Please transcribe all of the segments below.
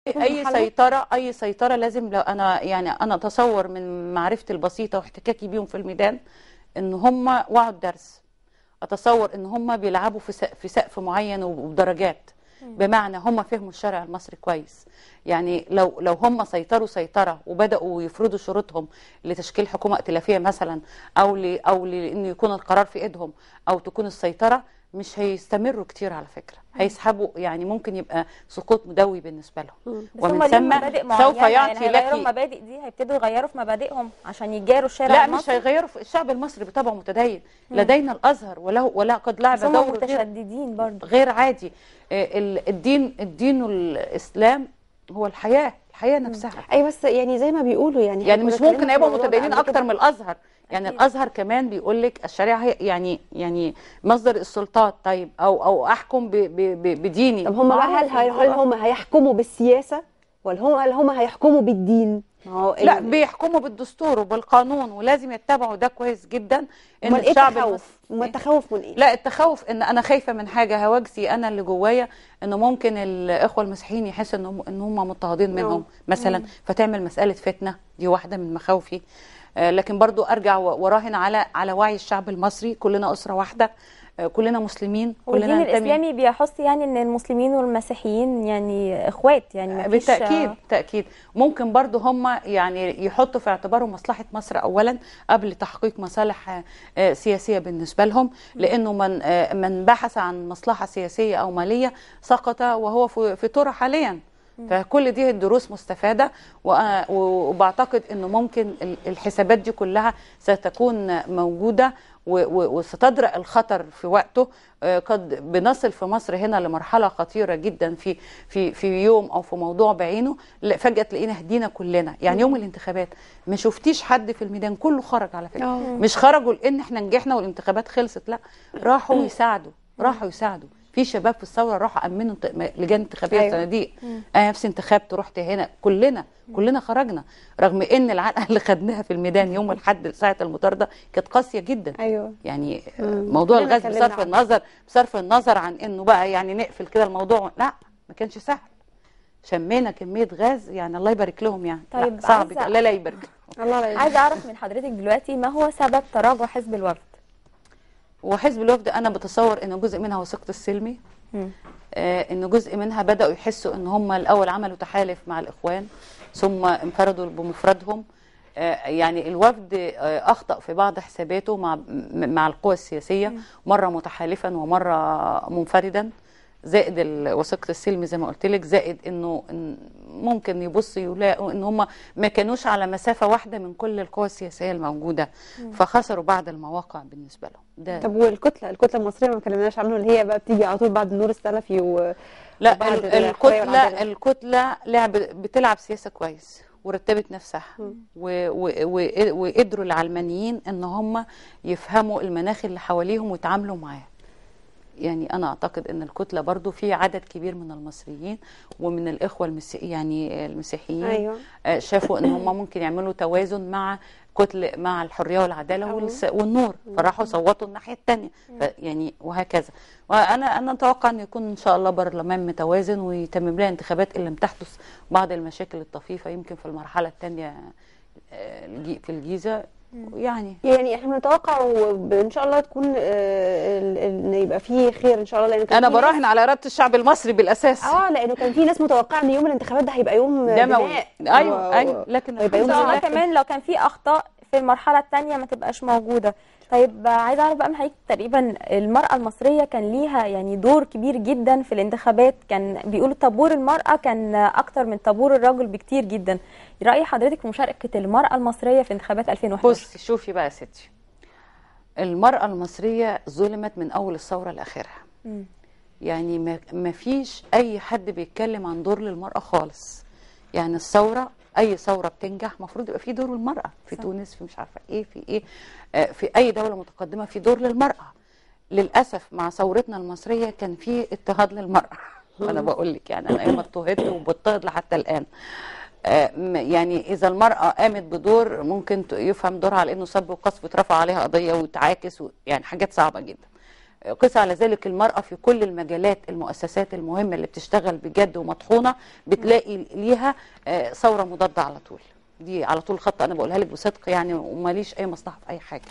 اي محله؟ سيطره اي سيطره لازم لو انا يعني انا اتصور من معرفتي البسيطه واحتكاكي بيهم في الميدان ان هم وعوا الدرس اتصور ان هم بيلعبوا في سقف في سقف معين وبدرجات بمعنى هم فهموا الشارع المصري كويس يعني لو لو هم سيطروا سيطره وبداوا يفرضوا شروطهم لتشكيل حكومه ائتلافيه مثلا او ل او لان يكون القرار في ايدهم او تكون السيطره مش هيستمروا كتير على فكره هيسحبوا يعني ممكن يبقى سقوط مدوي بالنسبه لهم بس هم ومن ليهم ثم مبادئ سوف معينة، يعطي يعني هيغيروا لك المبادئ دي هيبتدوا يغيروا في مبادئهم عشان يجاروا الشارع لا مش المصري هيغيروا في الشعب المصري بطبعه متدين لدينا الازهر وله ولا قد لعب بس هم دور غير, متشددين برضه غير عادي آه، ال- الدين الدين والاسلام هو الحياه الحياه نفسها اي بس يعني زي ما بيقولوا يعني يعني إحنا مش كنا ممكن اتكلمنا في يبقوا الموضوع ده متدينين قبل كده. اكتر من الازهر يعني أكيد. الازهر كمان بيقول لك الشريعه هي يعني يعني مصدر السلطات طيب او او احكم ب- ب- ب- بديني طب هم بقى هل معروف. هل هم هيحكموا بالسياسه ولا هم هل هم هيحكموا بالدين؟ ما هو لا ال- بيحكموا بالدستور وبالقانون ولازم يتبعوا ده كويس جدا ان امال ايه الشعب التخوف؟ المصري امال التخوف من ايه؟ لا التخوف ان انا خايفه من حاجه هواجسي انا اللي جوايا انه ممكن الاخوه المسيحيين يحسوا ان هم ان هم مضطهدين منهم مثلا فتعمل مساله فتنه دي واحده من مخاوفي آه، لكن برضو ارجع و- وراهن على على وعي الشعب المصري كلنا اسره واحده آه، كلنا مسلمين والدين كلنا ننتمي الاسلامي بيحث يعني ان المسلمين والمسيحيين يعني اخوات يعني ما فيش بالتاكيد تاكيد ممكن برضو هم يعني يحطوا في اعتبارهم مصلحه مصر اولا قبل تحقيق مصالح آه، آه، سياسيه بالنسبه لهم لانه من آه، من بحث عن مصلحه سياسيه او ماليه سقط وهو في في طرح حاليا فكل دي الدروس مستفاده وأنا- وبعتقد انه ممكن ال- الحسابات دي كلها ستكون موجوده و- و- وستدرأ الخطر في وقته آه، قد بنصل في مصر هنا لمرحله خطيره جدا في في في يوم او في موضوع بعينه لا، فجاه تلاقينا هدينا كلنا يعني يوم الانتخابات ما شفتيش حد في الميدان كله خرج على فكره آه. مش خرجوا لان احنا نجحنا والانتخابات خلصت لا راحوا يساعدوا راحوا يساعدوا في شباب في الثوره راحوا امنوا انت- م- لجان انتخابيه أيوة. صناديق انا نفسي انتخبت رحت هنا كلنا كلنا خرجنا رغم ان العلقه اللي خدناها في الميدان يوم الاحد ساعه المطارده كانت قاسيه جدا ايوه يعني آه، مم. موضوع كلنا الغاز اتكلمنا بصرف عنه. النظر بصرف النظر عن انه بقى يعني نقفل كده الموضوع لا ما كانش سهل شمينا كميه غاز يعني الله يبارك لهم يعني لا، طيب، صعب عايزة- لا لا يبارك الله لا يبارك. عايزه اعرف من حضرتك دلوقتي ما هو سبب تراجع حزب الوفد وحزب الوفد انا بتصور ان جزء منها وثيقه السلمي مم. آه، ان جزء منها بداوا يحسوا ان هم الاول عملوا تحالف مع الاخوان ثم انفردوا بمفردهم آه، يعني الوفد آه، اخطا في بعض حساباته مع م- مع القوى السياسيه مره متحالفا ومره منفردا زائد ال- وثيقه السلم زي ما قلت لك زائد انه إن ممكن يبصوا يلاقوا ان هم ما كانوش على مسافه واحده من كل القوى السياسيه الموجوده فخسروا بعض المواقع بالنسبه لهم ده طب والكتله الكتله المصريه ما اتكلمناش عنه اللي هي بقى بتيجي على طول بعد النور السلفي و لا وبعد ال- الحرية الكتلة والعدالة. الكتلة لعب بتلعب سياسة كويس ورتبت نفسها و- و- و- وقدروا العلمانيين ان هم يفهموا المناخ اللي حواليهم ويتعاملوا معاه يعني انا اعتقد ان الكتله برضو في عدد كبير من المصريين ومن الاخوه المسي يعني المسيحيين ايوه آه، شافوا ان هم ممكن يعملوا توازن مع كتل مع الحريه والعداله والس- والنور فراحوا صوتوا الناحيه الثانيه يعني وهكذا وانا انا اتوقع ان يكون ان شاء الله برلمان متوازن ويتمم لنا انتخابات اللي لم تحدث بعض المشاكل الطفيفه يمكن في المرحله الثانيه في الجيزه يعني يعني احنا بنتوقع وب- ان شاء الله تكون آه، ال- ال- ان يبقى فيه خير ان شاء الله لان كان انا في ناس- براهن على اراده الشعب المصري بالاساس اه لانه كان في ناس متوقعه ان يوم الانتخابات ده هيبقى يوم دموي بناء ايوه و- ايوه لكن ويبقى يوم الحمد ان شاء الله لله كمان لو كان في اخطاء في المرحله الثانيه ما تبقاش موجوده طيب عايزه اعرف بقى من حضرتك تقريبا المراه المصريه كان ليها يعني دور كبير جدا في الانتخابات كان بيقولوا طابور المراه كان اكتر من طابور الرجل بكتير جدا راي حضرتك في مشاركه المراه المصريه في انتخابات 2011 بصي شوفي بقى يا ستي المرأة المصرية ظلمت من أول الثورة لآخرها مم. يعني ما- ما فيش أي حد بيتكلم عن دور للمرأة خالص يعني الثورة أي ثورة بتنجح المفروض يبقى في دور للمرأة في صح. تونس في مش عارفة إيه في إيه آه، في أي دولة متقدمة في دور للمرأة للأسف مع ثورتنا المصرية كان في اضطهاد للمرأة أنا بقول لك يعني أنا يوم اضطهدت وبضطهد لحتى الآن آه، م- يعني اذا المراه قامت بدور ممكن ت- يفهم دورها على انه سب وقذف واترفع عليها قضيه وتعاكس و- يعني حاجات صعبه جدا قس على ذلك المرأة في كل المجالات المؤسسات المهمة اللي بتشتغل بجد ومطحونة بتلاقي ليها آه، ثورة مضادة على طول دي على طول خط أنا بقولها لك بصدق يعني وماليش أي مصلحة في أي حاجة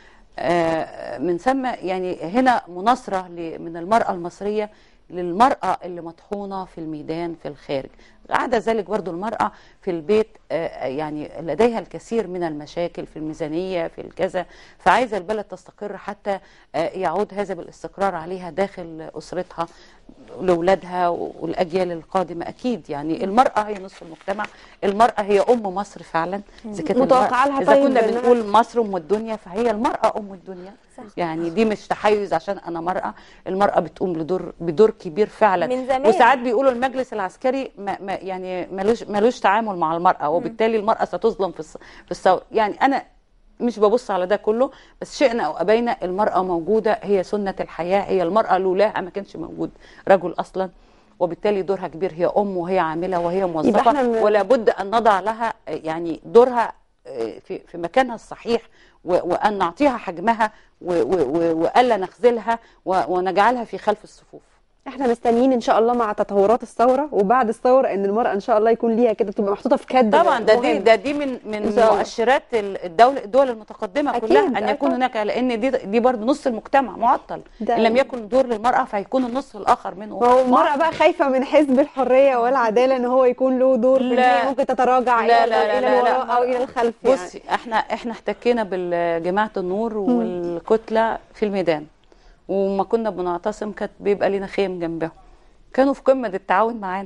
آه، من ثم يعني هنا مناصرة ل- من المرأة المصرية للمرأة اللي مطحونة في الميدان في الخارج عدا ذلك برضو المرأة في البيت آه، يعني لديها الكثير من المشاكل في الميزانية في الكذا فعايزة البلد تستقر حتى آه، يعود هذا بالاستقرار عليها داخل أسرتها لأولادها والأجيال القادمة أكيد يعني المرأة هي نصف المجتمع المرأة هي أم مصر فعلا إذا كانت متوقعة المرأة- لها إذا طيب كنا إنها- بنقول مصر ام الدنيا فهي المراه ام الدنيا صح. يعني دي مش تحيز عشان انا مراه المراه بتقوم بدور بدور كبير فعلا من زمان. وساعات بيقولوا المجلس العسكري ما ما يعني ملوش ملوش تعامل مع المراه وبالتالي المراه ستظلم في الص- في الثوره يعني انا مش ببص على ده كله بس شئنا او ابينا المراه موجوده هي سنه الحياه هي المراه لولاها ما كانش موجود رجل اصلا وبالتالي دورها كبير هي ام وهي عامله وهي موظفه إحنا من- ولا بد ان نضع لها يعني دورها في في مكانها الصحيح و- وان نعطيها حجمها و- و- و- والا نخذلها و- ونجعلها في خلف الصفوف احنا مستنيين ان شاء الله مع تطورات الثوره وبعد الثوره ان المراه ان شاء الله يكون ليها كده تبقى محطوطه في كد طبعا ده دي مهم. ده دي من إن من شاء الله. مؤشرات الدول الدول المتقدمه أكيد، كلها ان آه يكون طبعا. هناك لان دي دي برضه نص المجتمع معطل ده- ان لم يكن دور للمراه فهيكون النص الاخر منه ما هو المرأة معطل. بقى خايفة من حزب الحرية والعدالة ان هو يكون له دور في إن لا. هي ممكن تتراجع لا، الى لا، لا، الى لا، لا. الوراء او الى الخلف يعني. بصي احنا احنا احتكينا بجماعه النور والكتله في الميدان وما كنا بنعتصم كانت بيبقى لنا خيم جنبهم كانوا في قمه التعاون معانا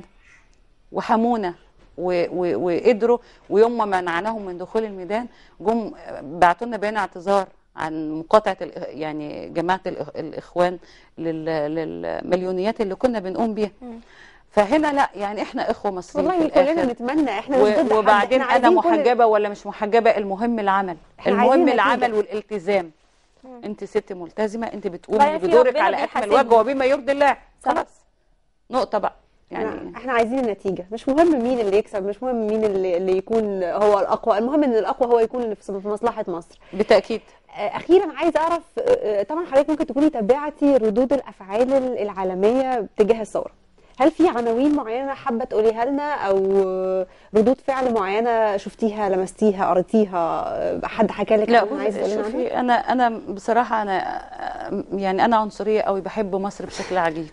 وحمونا و- و- وقدروا ويوم ما منعناهم من دخول الميدان جم بعتوا لنا بيان اعتذار عن مقاطعه الإخ- يعني جماعه الإخ- الاخوان لل- للمليونيات اللي كنا بنقوم بيها فهنا لا يعني احنا اخوه مصريين والله في كلنا الآخر. نتمنى احنا مش ضد حد، و- وبعدين إحنا انا عايزين كل- محجبه ولا مش محجبه المهم العمل إحنا المهم عايزين العمل نتيجة. والالتزام انت ست ملتزمه انت بتقومي وبعدين في بدورك ربنا على اكمل بيحاسبنا. وجه وبما يرضي الله صح. خلاص نقطه بقى يعني يعني احنا عايزين النتيجة مش مهم مين اللي يكسب مش مهم مين اللي, اللي يكون هو الأقوى المهم ان الأقوى هو يكون اللي في مصلحة مصر بالتاكيد آه، أخيرا عايز أعرف آه، آه، طبعا حضرتك ممكن تكوني تابعتي ردود الأفعال العالمية تجاه الثورة هل في عناوين معينة حابة تقوليها لنا أو آه، ردود فعل معينة شفتيها لمستيها قريتيها آه، حد حكى لك لا عنها عايز تقولي لنا عنها؟ شوفي انا انا بصراحه انا يعني انا عنصريه قوي بحب مصر بشكل عجيب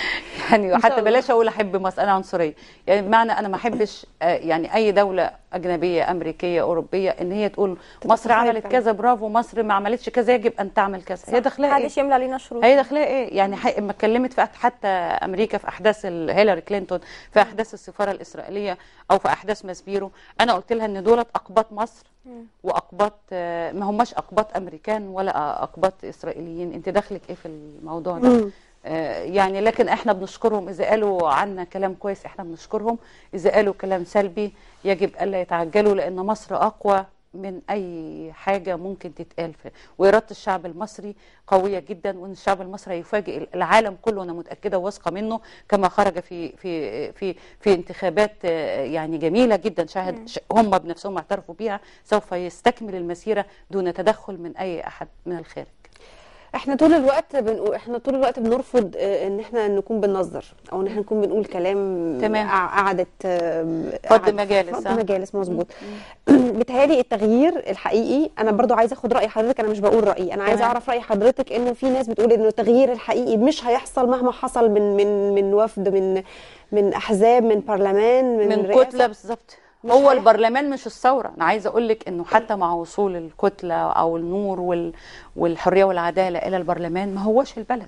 يعني شاء حتى الله. بلاش اقول احب مصر انا عنصريه يعني بمعنى انا ما احبش آه، يعني اي دوله اجنبيه امريكيه اوروبيه ان هي تقول مصر تتصرف عملت فعلا. كذا برافو مصر ما عملتش كذا يجب ان تعمل كذا هي داخلها ايه محدش يملى علينا شروط هي داخلها ايه يعني حق- لما اتكلمت في حتى امريكا في احداث ال- هيلاري كلينتون في احداث السفاره الاسرائيليه او في احداث ماسبيرو انا قلت لها ان دولت اقباط مصر واقباط آه، ما هماش اقباط امريكان ولا اقباط اسرائيليين انت دخلك ايه في الموضوع ده مم. آه، يعني لكن احنا بنشكرهم اذا قالوا عنا كلام كويس احنا بنشكرهم اذا قالوا كلام سلبي يجب الا يتعجلوا لان مصر اقوى من اي حاجه ممكن تتقال في واراده الشعب المصري قويه جدا وان الشعب المصري هيفاجئ العالم كله انا متاكده وواثقه منه كما خرج في في في في انتخابات آه، يعني جميله جدا شاهد ش- هم بنفسهم اعترفوا بيها سوف يستكمل المسيره دون تدخل من اي احد من الخارج احنا طول الوقت بنقول احنا طول الوقت بنرفض آه، ان احنا نكون بننظر او ان احنا نكون بنقول كلام تمام. قع- قعدة آه، فض قعدة- مجالس، فض آه. مجالس مظبوط بيتهيألي التغيير الحقيقي انا برضو عايزه اخد راي حضرتك انا مش بقول رايي انا عايزه تمام. اعرف راي حضرتك انه في ناس بتقول انه التغيير الحقيقي مش هيحصل مهما حصل من من من وفد من من احزاب من برلمان من, من رئاسة. كتله بالظبط مش هو هيحصل. البرلمان مش الثوره انا عايزه اقول لك انه حتى مع وصول الكتله او النور وال والحريه والعداله الى البرلمان ما هوش البلد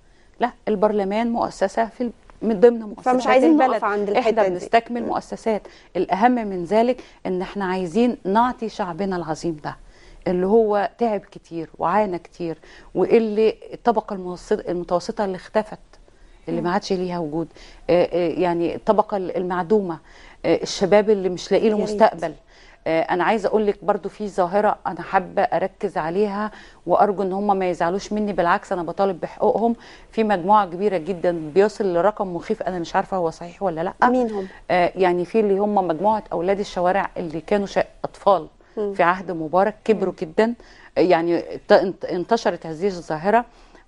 لا البرلمان مؤسسه في ال- من ضمن مؤسسات فمش عايزين البلد نقف عند الحتة احنا دي. بنستكمل مؤسسات الاهم من ذلك ان احنا عايزين نعطي شعبنا العظيم ده اللي هو تعب كتير وعانى كتير واللي الطبقه المتوسطه المتوسطه اللي اختفت اللي ما عادش ليها وجود آه، آه، يعني الطبقه المعدومه آه، الشباب اللي مش لاقي له يا ريت. مستقبل آه، انا عايزه اقول لك برضو في ظاهره انا حابه اركز عليها وارجو ان هم ما يزعلوش مني بالعكس انا بطالب بحقوقهم في مجموعه كبيره جدا بيصل لرقم مخيف انا مش عارفه هو صحيح ولا لا مين هم؟ آه، يعني في اللي هم مجموعه اولاد الشوارع اللي كانوا شا... اطفال في عهد مبارك كبروا جدا آه، يعني ت- انت- انتشرت هذه الظاهره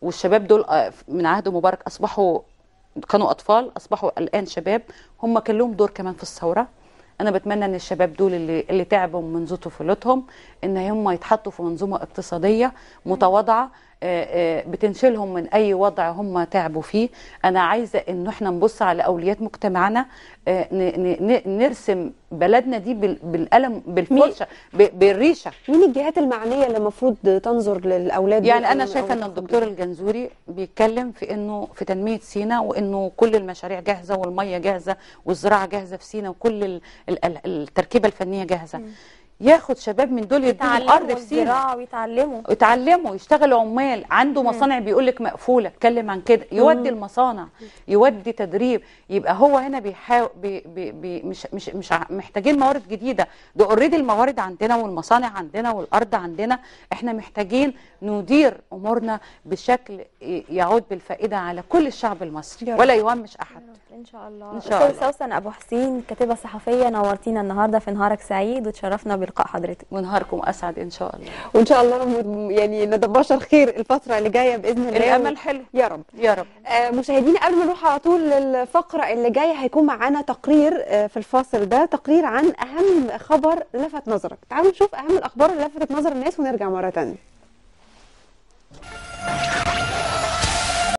والشباب دول آه، من عهد مبارك اصبحوا كانوا اطفال اصبحوا الان شباب هم كان لهم دور كمان في الثوره انا بتمنى ان الشباب دول اللي اللي تعبوا منذ طفولتهم ان هم يتحطوا في منظومه اقتصاديه متواضعه آه، آه، بتنشلهم من اي وضع هم تعبوا فيه انا عايزه ان احنا نبص على اوليات مجتمعنا آه، ن- ن- ن- نرسم بلدنا دي بال- بالقلم بالفرشه ب- بالريشه مين الجهات المعنيه اللي المفروض تنظر للاولاد دول يعني أو انا من شايفه ان أولاد الدكتور الجنزوري بيتكلم في انه في تنميه سينا وانه كل المشاريع جاهزه والميه جاهزه والزراعه جاهزه في سينا وكل ال- ال- ال- التركيبه الفنيه جاهزه ياخد شباب من دول يديهم يتعلموا ارض في سينا الزراعه ويتعلموا يتعلموا يشتغلوا عمال عنده مصانع بيقول لك مقفوله اتكلم عن كده يودي المصانع يودي تدريب يبقى هو هنا بيحاول بي بي بي مش مش مش ع- محتاجين موارد جديده ده اوريدي الموارد عندنا والمصانع عندنا والارض عندنا احنا محتاجين ندير امورنا بشكل ي- يعود بالفائده على كل الشعب المصري يا رب. ولا يومش احد ان شاء الله إن شاء أستاذ الله. سوسن ابو حسين كاتبه صحفيه نورتينا النهارده في نهارك سعيد وتشرفنا بلقاء حضرتك ونهاركم اسعد ان شاء الله وان شاء الله رب- يعني نتبشر خير الفتره اللي جايه باذن الله الامل حلو يا رب يا رب آه، مشاهدينا قبل ما نروح على طول للفقره اللي جايه هيكون معانا تقرير آه، في الفاصل ده تقرير عن اهم خبر لفت نظرك تعالوا نشوف اهم الاخبار اللي لفتت نظر الناس ونرجع مره تانية